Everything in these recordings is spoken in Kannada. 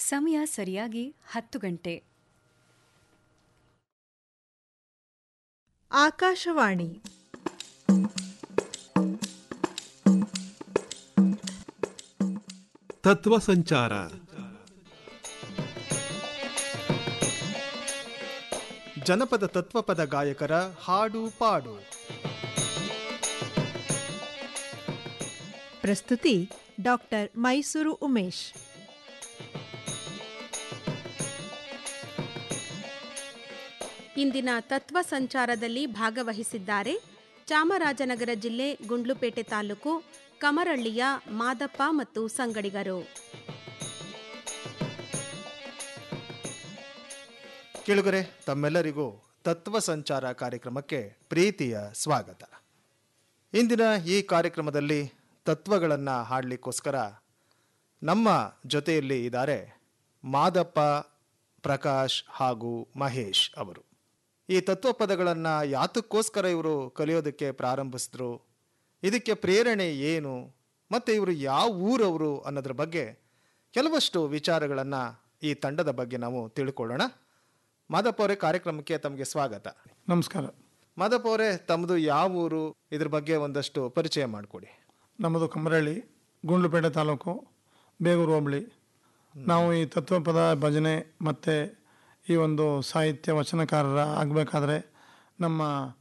ಸಮಯ ಸರಿಯಾಗಿ ಹತ್ತು ಗಂಟೆ ಆಕಾಶವಾಣಿ ತತ್ವ ಸಂಚಾರ ಜನಪದ ತತ್ವಪದ ಗಾಯಕರ ಹಾಡು ಪಾಡು ಪ್ರಸ್ತುತಿ ಡಾಕ್ಟರ್ ಮೈಸೂರು ಉಮೇಶ್ ಇಂದಿನ ತತ್ವ ಸಂಚಾರದಲ್ಲಿ ಭಾಗವಹಿಸಿದ್ದಾರೆ ಚಾಮರಾಜನಗರ ಜಿಲ್ಲೆ ಗುಂಡ್ಲುಪೇಟೆ ತಾಲೂಕು ಕಮರಳ್ಳಿಯ ಮಾದಪ್ಪ ಮತ್ತು ಸಂಗಡಿಗರು ಕೇಳುಗರೆ ತಮ್ಮೆಲ್ಲರಿಗೂ ತತ್ವ ಸಂಚಾರ ಕಾರ್ಯಕ್ರಮಕ್ಕೆ ಪ್ರೀತಿಯ ಸ್ವಾಗತ ಇಂದಿನ ಈ ಕಾರ್ಯಕ್ರಮದಲ್ಲಿ ತತ್ವಗಳನ್ನು ಹಾಡಲಿಕ್ಕೋಸ್ಕರ ನಮ್ಮ ಜೊತೆಯಲ್ಲಿ ಇದ್ದಾರೆ ಮಾದಪ್ಪ ಪ್ರಕಾಶ್ ಹಾಗೂ ಮಹೇಶ್ ಅವರು ಈ ತತ್ವಪದಗಳನ್ನು ಯಾತಕ್ಕೋಸ್ಕರ ಇವರು ಕಲಿಯೋದಕ್ಕೆ ಪ್ರಾರಂಭಿಸಿದ್ರು ಇದಕ್ಕೆ ಪ್ರೇರಣೆ ಏನು ಮತ್ತು ಇವರು ಯಾವ ಊರವರು ಅನ್ನೋದ್ರ ಬಗ್ಗೆ ಕೆಲವಷ್ಟು ವಿಚಾರಗಳನ್ನು ಈ ತಂಡದ ಬಗ್ಗೆ ನಾವು ತಿಳ್ಕೊಳ್ಳೋಣ ಮಾದಪ್ಪ ಅವರೇ ಕಾರ್ಯಕ್ರಮಕ್ಕೆ ತಮಗೆ ಸ್ವಾಗತ ನಮಸ್ಕಾರ ಮಾದಪ್ಪ ಅವರೇ ತಮ್ಮದು ಯಾವ ಊರು ಇದ್ರ ಬಗ್ಗೆ ಒಂದಷ್ಟು ಪರಿಚಯ ಮಾಡಿಕೊಡಿ ನಮ್ಮದು ಕಮರಳ್ಳಿ ಗುಂಡ್ಲುಪೇಟೆ ತಾಲೂಕು ಬೇಗೂರು ಹೋಬಳಿ ನಾವು ಈ ತತ್ವಪದ ಭಜನೆ ಮತ್ತು ಈ ಒಂದು ಸಾಹಿತ್ಯ ವಚನಕಾರರ ಆಗಬೇಕಾದ್ರೆ ನಮ್ಮ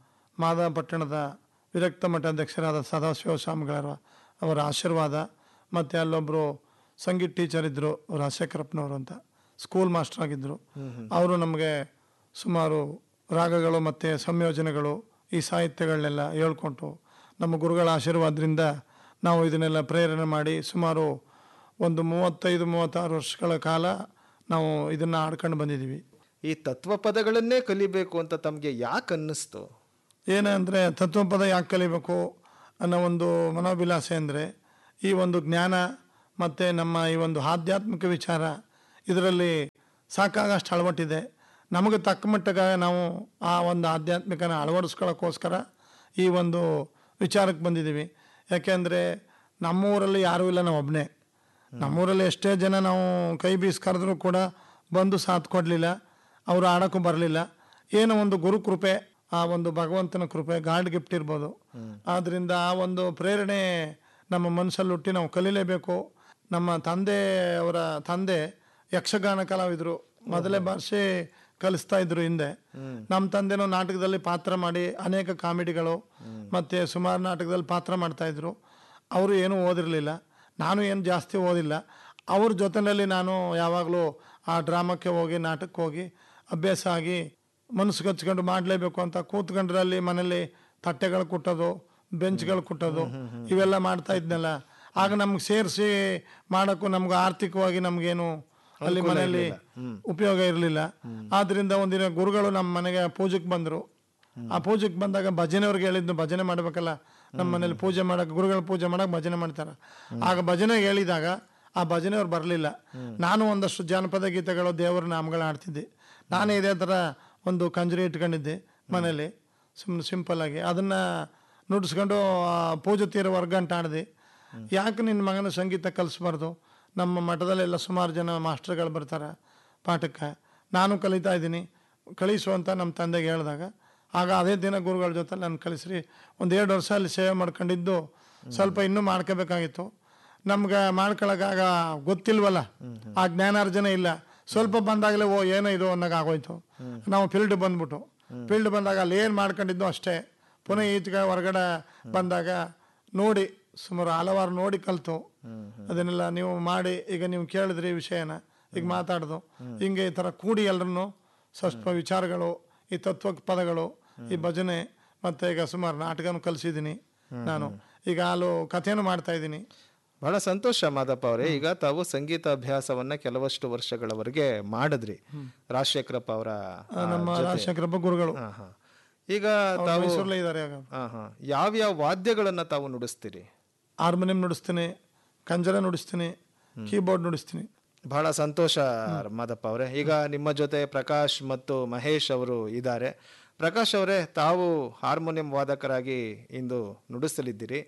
ಮಾದ ಪಟ್ಟಣದ ವಿರಕ್ತ ಮಠಾಧ್ಯಕ್ಷರಾದ ಸದಾಶಿವ ಸ್ವಾಮಿಗಳರ ಅವರ ಆಶೀರ್ವಾದ ಮತ್ತು ಅಲ್ಲೊಬ್ಬರು ಸಂಗೀತ ಟೀಚರ್ ಇದ್ದರು ರಾಜಶೇಖರಪ್ಪನವರು ಅಂತ ಸ್ಕೂಲ್ ಮಾಸ್ಟರ್ ಆಗಿದ್ದರು ಅವರು ನಮಗೆ ಸುಮಾರು ರಾಗಗಳು ಮತ್ತು ಸಂಯೋಜನೆಗಳು ಈ ಸಾಹಿತ್ಯಗಳನ್ನೆಲ್ಲ ಹೇಳ್ಕೊಟ್ಟು ನಮ್ಮ ಗುರುಗಳ ಆಶೀರ್ವಾದದಿಂದ ನಾವು ಇದನ್ನೆಲ್ಲ ಪ್ರೇರಣೆ ಮಾಡಿ ಸುಮಾರು ಒಂದು ಮೂವತ್ತೈದು ಮೂವತ್ತಾರು ವರ್ಷಗಳ ಕಾಲ ನಾವು ಇದನ್ನು ಆಡ್ಕೊಂಡು ಬಂದಿದ್ದೀವಿ ಈ ತತ್ವಪದಗಳನ್ನೇ ಕಲಿಬೇಕು ಅಂತ ತಮಗೆ ಯಾಕೆ ಅನ್ನಿಸ್ತು ಏನಂದರೆ ತತ್ವಪದ ಯಾಕೆ ಕಲಿಬೇಕು ಅನ್ನೋ ಒಂದು ಮನೋಭಿಲಾಸೆ ಅಂದರೆ ಈ ಒಂದು ಜ್ಞಾನ ಮತ್ತು ನಮ್ಮ ಈ ಒಂದು ಆಧ್ಯಾತ್ಮಿಕ ವಿಚಾರ ಇದರಲ್ಲಿ ಸಾಕಾಗಷ್ಟು ಅಳವಟ್ಟಿದೆ ನಮಗೆ ತಕ್ಕ ಮಟ್ಟಿಗೆ ನಾವು ಆ ಒಂದು ಆಧ್ಯಾತ್ಮಿಕನ ಅಳವಡಿಸ್ಕೊಳ್ಳೋಕ್ಕೋಸ್ಕರ ಈ ಒಂದು ವಿಚಾರಕ್ಕೆ ಬಂದಿದ್ದೀವಿ ಯಾಕೆಂದರೆ ನಮ್ಮೂರಲ್ಲಿ ಯಾರೂ ಇಲ್ಲ ನಾವು ಒಬ್ಬನೇ ನಮ್ಮೂರಲ್ಲಿ ಎಷ್ಟೇ ಜನ ನಾವು ಕೈ ಬೀಸ್ ಕರೆದ್ರೂ ಕೂಡ ಬಂದು ಸಾಥ್ ಕೊಡಲಿಲ್ಲ ಅವರು ಆಡೋಕ್ಕೂ ಬರಲಿಲ್ಲ ಏನೋ ಒಂದು ಗುರು ಕೃಪೆ ಆ ಒಂದು ಭಗವಂತನ ಕೃಪೆ ಗಾಡ್ ಗಿಫ್ಟ್ ಇರ್ಬೋದು ಆದ್ದರಿಂದ ಆ ಒಂದು ಪ್ರೇರಣೆ ನಮ್ಮ ಮನಸ್ಸಲ್ಲಿ ಹುಟ್ಟಿ ನಾವು ಕಲೀಲೇಬೇಕು ನಮ್ಮ ತಂದೆ ಅವರ ತಂದೆ ಯಕ್ಷಗಾನ ಕಲಾವಿದರು ಮೊದಲೇ ಭಾಷೆ ಕಲಿಸ್ತಾ ಇದ್ರು ಹಿಂದೆ ನಮ್ಮ ತಂದೆನೂ ನಾಟಕದಲ್ಲಿ ಪಾತ್ರ ಮಾಡಿ ಅನೇಕ ಕಾಮಿಡಿಗಳು ಮತ್ತು ಸುಮಾರು ನಾಟಕದಲ್ಲಿ ಪಾತ್ರ ಮಾಡ್ತಾ ಇದ್ರು ಅವರು ಏನೂ ಓದಿರಲಿಲ್ಲ ನಾನು ಏನು ಜಾಸ್ತಿ ಓದಿಲ್ಲ ಅವ್ರ ಜೊತೆಯಲ್ಲಿ ನಾನು ಯಾವಾಗಲೂ ಆ ಡ್ರಾಮಕ್ಕೆ ಹೋಗಿ ನಾಟಕಕ್ಕೆ ಹೋಗಿ ಅಭ್ಯಾಸ ಆಗಿ ಮನಸ್ಸು ಕಚ್ಕೊಂಡು ಮಾಡಲೇಬೇಕು ಅಂತ ಕೂತ್ಕೊಂಡ್ರಲ್ಲಿ ಮನೇಲಿ ತಟ್ಟೆಗಳು ಕುಟ್ಟೋದು ಬೆಂಚ್ಗಳು ಕುಟ್ಟೋದು ಇವೆಲ್ಲ ಮಾಡ್ತಾ ಇದ್ನಲ್ಲ ಆಗ ನಮ್ಗೆ ಸೇರಿಸಿ ಮಾಡೋಕ್ಕೂ ನಮ್ಗೆ ಆರ್ಥಿಕವಾಗಿ ನಮಗೇನು ಅಲ್ಲಿ ಮನೆಯಲ್ಲಿ ಉಪಯೋಗ ಇರಲಿಲ್ಲ ಆದ್ರಿಂದ ಒಂದಿನ ಗುರುಗಳು ನಮ್ಮ ಮನೆಗೆ ಪೂಜೆಗೆ ಬಂದರು ಆ ಪೂಜೆಗೆ ಬಂದಾಗ ಭಜನೆಯವ್ರಿಗೆ ಹೇಳಿದ್ದು ಭಜನೆ ಮಾಡಬೇಕಲ್ಲ ನಮ್ಮ ಮನೇಲಿ ಪೂಜೆ ಮಾಡಕ್ಕೆ ಗುರುಗಳ ಪೂಜೆ ಮಾಡಕ್ಕೆ ಭಜನೆ ಮಾಡ್ತಾರೆ ಆಗ ಭಜನೆಗೆ ಹೇಳಿದಾಗ ಆ ಭಜನೆಯವ್ರು ಬರಲಿಲ್ಲ ನಾನು ಒಂದಷ್ಟು ಜಾನಪದ ಗೀತೆಗಳು ದೇವರ ನಾಮಗಳು ಆಡ್ತಿದ್ದೆ ನಾನೇ ಇದೇ ಥರ ಒಂದು ಕಂಜರಿ ಇಟ್ಕೊಂಡಿದ್ದೆ ಮನೇಲಿ ಸುಮ್ಮನೆ ಸಿಂಪಲ್ ಆಗಿ ಅದನ್ನು ನುಡಿಸ್ಕೊಂಡು ಆ ಪೂಜೆ ತೀರೋವರೆಗೆ ಗಂಟೆ ಆಡಿದೆ ಯಾಕೆ ನಿನ್ನ ಮಗನ ಸಂಗೀತ ಕಲಿಸ್ಬಾರ್ದು ನಮ್ಮ ಮಠದಲ್ಲೆಲ್ಲ ಸುಮಾರು ಜನ ಮಾಸ್ಟರ್ಗಳು ಬರ್ತಾರೆ ಪಾಠಕ್ಕೆ ನಾನು ಕಲಿತಾ ಇದ್ದೀನಿ ಕಳಿಸು ಅಂತ ನಮ್ಮ ತಂದೆಗೆ ಹೇಳಿದಾಗ ಆಗ ಅದೇ ದಿನ ಗುರುಗಳ ಜೊತೆ ನಾನು ಕಲಿಸ್ರಿ ಒಂದು ಎರಡು ವರ್ಷ ಅಲ್ಲಿ ಸೇವೆ ಮಾಡ್ಕೊಂಡಿದ್ದು ಸ್ವಲ್ಪ ಇನ್ನೂ ಮಾಡ್ಕೋಬೇಕಾಗಿತ್ತು ನಮ್ಗೆ ಮಾಡ್ಕೊಳಕ್ಕಾಗ ಗೊತ್ತಿಲ್ವಲ್ಲ ಆ ಜ್ಞಾನಾರ್ಜನೆ ಇಲ್ಲ ಸ್ವಲ್ಪ ಬಂದಾಗಲೇ ಓ ಏನೋ ಇದು ಅನ್ನೋಕೆ ಆಗೋಯ್ತು ನಾವು ಫೀಲ್ಡ್ ಬಂದ್ಬಿಟ್ಟು ಫೀಲ್ಡ್ ಬಂದಾಗ ಅಲ್ಲಿ ಏನು ಮಾಡ್ಕೊಂಡಿದ್ದು ಅಷ್ಟೇ ಪುನಃ ಈಚೆಗೆ ಹೊರಗಡೆ ಬಂದಾಗ ನೋಡಿ ಸುಮಾರು ಹಲವಾರು ನೋಡಿ ಕಲ್ತು ಅದನ್ನೆಲ್ಲ ನೀವು ಮಾಡಿ ಈಗ ನೀವು ಕೇಳಿದ್ರಿ ಈ ವಿಷಯನ ಈಗ ಮಾತಾಡ್ದು ಹಿಂಗೆ ಈ ಥರ ಕೂಡಿ ಎಲ್ಲರನ್ನು ಸ್ವಲ್ಪ ವಿಚಾರಗಳು ಈ ತತ್ವ ಪದಗಳು ಈ ಭಜನೆ ಮತ್ತು ಈಗ ಸುಮಾರು ನಾಟಕನೂ ಕಲಿಸಿದ್ದೀನಿ ನಾನು ಈಗ ಹಾಲು ಕಥೆನೂ ಮಾಡ್ತಾ ಇದ್ದೀನಿ ಬಹಳ ಸಂತೋಷ ಮಾದಪ್ಪ ಅವರೇ ಈಗ ತಾವು ಸಂಗೀತ ಅಭ್ಯಾಸವನ್ನ ಕೆಲವಷ್ಟು ವರ್ಷಗಳವರೆಗೆ ಮಾಡಿದ್ರಿ ರಾಜಶೇಖರಪ್ಪ ಅವರ ಆ, ನಮ್ಮ ರಾಜಶೇಖರಪ್ಪ ಗುರುಗಳು ಹಾ, ಹಾ. ಈಗ ತಾವು ಮೈಸೂರಲ್ಲೇ ಇದ್ದಾರೆ ಆಗ ಹಾ ಹಾ ಯಾವ್ಯಾವ ವಾದ್ಯಗಳನ್ನ ತಾವು ನುಡಿಸ್ತೀರಿ ಹಾರ್ಮೋನಿಯಂ ನುಡಿಸ್ತೀನಿ ಕಂಜರ ನುಡಿಸ್ತೀನಿ ಕೀಬೋರ್ಡ್ ನುಡಿಸ್ತೀನಿ ಬಹಳ ಸಂತೋಷ ಮಾದಪ್ಪ ಅವರೇ ಈಗ ನಿಮ್ಮ ಜೊತೆ ಪ್ರಕಾಶ್ ಮತ್ತು ಮಹೇಶ್ ಅವರು ಇದ್ದಾರೆ ಪ್ರಕಾಶ್ ಅವರೇ ತಾವು ಹಾರ್ಮೋನಿಯಂ ವಾದಕರಾಗಿ ಇಂದು ನುಡಿಸಲಿದ್ದೀರಿ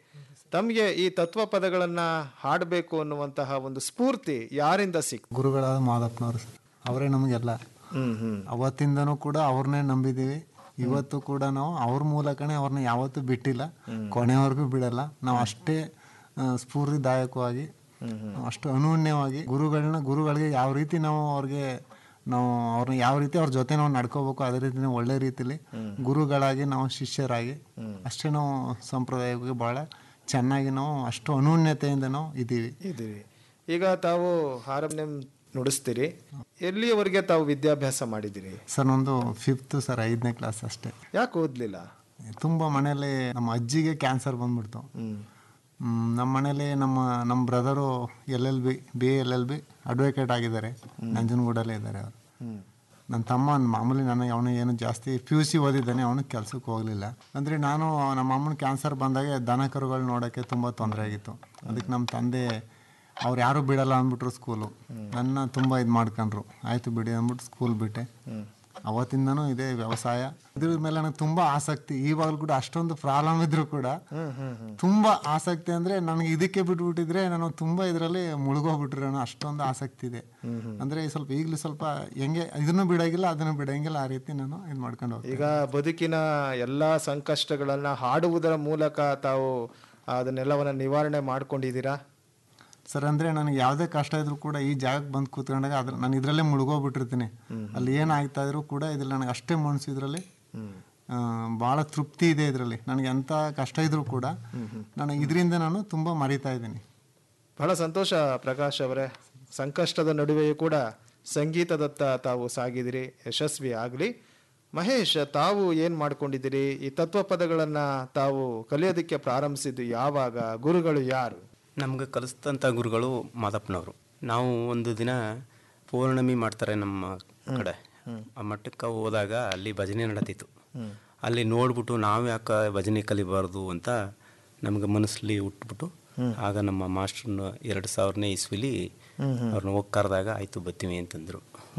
ತಮಗೆ ಈ ತತ್ವ ಪದಗಳನ್ನ ಹಾಡಬೇಕು ಅನ್ನುವಂತಹ ಒಂದು ಸ್ಫೂರ್ತಿ ಯಾರಿಂದ ಸಿಕ್ತು ಗುರುಗಳಾದ ಮಾದಪ್ಪನವರು ಸರ್ ಅವರೇ ನಮಗೆಲ್ಲ ಹ್ಮ್ ಹ್ಮ್ ಅವತ್ತಿಂದನೂ ಕೂಡ ಅವ್ರನ್ನೇ ನಂಬಿದ್ದೀವಿ ಇವತ್ತು ಕೂಡ ನಾವು ಅವ್ರ ಮೂಲಕನೇ ಅವ್ರನ್ನ ಯಾವತ್ತೂ ಬಿಟ್ಟಿಲ್ಲ ಕೊನೆವರೆಗೂ ಬಿಡಲ್ಲ ನಾವು ಅಷ್ಟೇ ಆ, ಸ್ಫೂರ್ತಿದಾಯಕವಾಗಿ ಅಷ್ಟು ಅನೂನ್ಯವಾಗಿ ಗುರುಗಳನ್ನ ಗುರುಗಳಿಗೆ ಯಾವ ರೀತಿ ನಾವು ಅವ್ರಿಗೆ ನಾವು ಅವ್ರನ್ನ ಯಾವ ರೀತಿ ಅವ್ರ ಜೊತೆ ನಾವು ನಡ್ಕೋಬೇಕು ಅದೇ ರೀತಿ ನಾವು ಒಳ್ಳೆ ರೀತಿಲಿ ಗುರುಗಳಾಗಿ ನಾವು ಶಿಷ್ಯರಾಗಿ ಅಷ್ಟೇ ನಾವು ಸಂಪ್ರದಾಯವಾಗಿ ಭಾಳ ಚೆನ್ನಾಗಿ ನಾವು ಅಷ್ಟು ಅನೂನ್ಯತೆಯಿಂದ ನಾವು ಇದ್ದೀವಿ ಇದ್ದೀವಿ ಈಗ ತಾವು ಹಾರ್ಮೋನಿಯಂ ನುಡಿಸ್ತೀರಿ ಎಲ್ಲಿಯವರೆಗೆ ತಾವು ವಿದ್ಯಾಭ್ಯಾಸ ಮಾಡಿದಿರಿ ಸರ್ ನಂದು ಫಿಫ್ತ್ ಸರ್ ಐದನೇ ಕ್ಲಾಸ್ ಅಷ್ಟೇ ಯಾಕೆ ಓದ್ಲಿಲ್ಲ ತುಂಬ ಮನೇಲಿ ನಮ್ಮ ಅಜ್ಜಿಗೆ ಕ್ಯಾನ್ಸರ್ ಬಂದ್ಬಿಡ್ತು ಮ್, ನಮ್ಮ ಮನೇಲಿ ನಮ್ಮ ನಮ್ಮ brother L L B B L L B advocate ಆಗಿದ್ದಾರೆ ನಂಜನಗೂಡಲ್ಲೇ ಇದ್ದಾರೆ ಅವರು ನನ್ನ ತಮ್ಮ ಮಾಮೂಲಿ ನನಗೆ ಅವನು ಏನು ಜಾಸ್ತಿ ಪಿ ಯು ಸಿ ಓದಿದ್ದಾನೆ ಅವನು ಕೆಲಸಕ್ಕೆ ಹೋಗಲಿಲ್ಲ ಅಂದರೆ ನಾನು ನಮ್ಮ ಅಮ್ಮನ ಕ್ಯಾನ್ಸರ್ ಬಂದಾಗ ದನ ಕರುಗಳು ನೋಡೋಕ್ಕೆ ತುಂಬ ತೊಂದರೆ ಆಗಿತ್ತು ಅದಕ್ಕೆ ನಮ್ಮ ತಂದೆ ಅವ್ರು ಯಾರು ಬಿಡಲ್ಲ ಅಂದ್ಬಿಟ್ರು ಸ್ಕೂಲು ನನ್ನ ತುಂಬ ಇದು ಮಾಡ್ಕೊಂಡ್ರು ಆಯಿತು ಬಿಡಿ ಅಂದ್ಬಿಟ್ಟು ಸ್ಕೂಲ್ ಬಿಟ್ಟೆ ಅವತ್ತಿಂದನೂ ಇದೆ ವ್ಯವಸಾಯ ಇದ್ರ ಮೇಲೆ ನನಗೆ ತುಂಬಾ ಆಸಕ್ತಿ ಇವಾಗಲೂ ಕೂಡ ಅಷ್ಟೊಂದು ಪ್ರಾಬ್ಲಮ್ ಇದ್ರು ಕೂಡ ತುಂಬಾ ಆಸಕ್ತಿ ಅಂದ್ರೆ ನನಗೆ ಇದಕ್ಕೆ ಬಿಟ್ಬಿಟ್ಟಿದ್ರೆ ನಾನು ತುಂಬಾ ಇದರಲ್ಲಿ ಮುಳುಗೋಗ್ಬಿಟ್ರೆ ಅಷ್ಟೊಂದು ಆಸಕ್ತಿ ಇದೆ ಅಂದ್ರೆ ಈ ಸ್ವಲ್ಪ ಈಗಲೂ ಸ್ವಲ್ಪ ಹೆಂಗೆ ಇದನ್ನು ಬಿಡಂಗಿಲ್ಲ ಅದನ್ನು ಬಿಡಂಗಿಲ್ಲ ಆ ರೀತಿ ನಾನು ಇದು ಮಾಡ್ಕೊಂಡು ಹೋಗ್ತೀನಿ ಈಗ ಬದುಕಿನ ಎಲ್ಲಾ ಸಂಕಷ್ಟಗಳನ್ನ ಹಾಡುವುದರ ಮೂಲಕ ತಾವು ಅದನ್ನೆಲ್ಲವನ್ನ ನಿವಾರಣೆ ಮಾಡ್ಕೊಂಡಿದ್ದೀರಾ ಸರ್ ಅಂದ್ರೆ ನನಗೆ ಯಾವುದೇ ಕಷ್ಟ ಇದ್ರು ಕೂಡ ಈ ಜಾಗಕ್ಕೆ ಬಂದು ಕೂತ್ಕೊಂಡಾಗ ಅದ್ರ ನಾನು ಇದರಲ್ಲೇ ಮುಳುಗೋಗ್ಬಿಟ್ಟಿರ್ತೀನಿ ಅಲ್ಲಿ ಏನಾಗ್ತಾ ಇದ್ರು ಕೂಡ ಇದ್ರಲ್ಲಿ ನನಗೆ ಅಷ್ಟೇ ಮನಸ್ಸು ಇದರಲ್ಲಿ ಭಾಳ ತೃಪ್ತಿ ಇದೆ ಇದರಲ್ಲಿ ನನಗೆ ಎಂಥ ಕಷ್ಟ ಇದ್ರು ಕೂಡ ನನಗೆ ಇದರಿಂದ ನಾನು ತುಂಬ ಮರಿತಾ ಇದ್ದೀನಿ ಬಹಳ ಸಂತೋಷ ಪ್ರಕಾಶ್ ಅವರೇ ಸಂಕಷ್ಟದ ನಡುವೆಯೂ ಕೂಡ ಸಂಗೀತದತ್ತ ತಾವು ಸಾಗಿದಿರಿ ಯಶಸ್ವಿ ಆಗಲಿ ಮಹೇಶ್ ತಾವು ಏನು ಮಾಡ್ಕೊಂಡಿದ್ದೀರಿ ಈ ತತ್ವ ಪದಗಳನ್ನು ತಾವು ಕಲಿಯೋದಕ್ಕೆ ಪ್ರಾರಂಭಿಸಿದ್ದು ಯಾವಾಗ ಗುರುಗಳು ಯಾರು ನಮ್ಗೆ ಕಲಿಸಿದಂಥ ಗುರುಗಳು ಮಾದಪ್ಪನವರು ನಾವು ಒಂದು ದಿನ ಪೌರ್ಣಮಿ ಮಾಡ್ತಾರೆ ನಮ್ಮ ಕಡೆ ಆ ಮಠಕ್ಕೆ ಹೋದಾಗ ಅಲ್ಲಿ ಭಜನೆ ನಡೀತಿತ್ತು ಅಲ್ಲಿ ನೋಡ್ಬಿಟ್ಟು ನಾವು ಯಾಕೆ ಭಜನೆ ಕಲಿಬಾರ್ದು ಅಂತ ನಮ್ಗೆ ಮನಸ್ಸಲ್ಲಿ ಹುಟ್ಬಿಟ್ಟು ಆಗ ನಮ್ಮ ಮಾಸ್ಟ್ರನ್ನ ಎರಡು ಸಾವಿರನೇ ಇಸ್ವಿಲಿ ಅವ್ರನ್ನ ಹೋಗಿ ಕರೆದಾಗ ಆಯಿತು ಬರ್ತೀವಿ ಅಂತಂದರು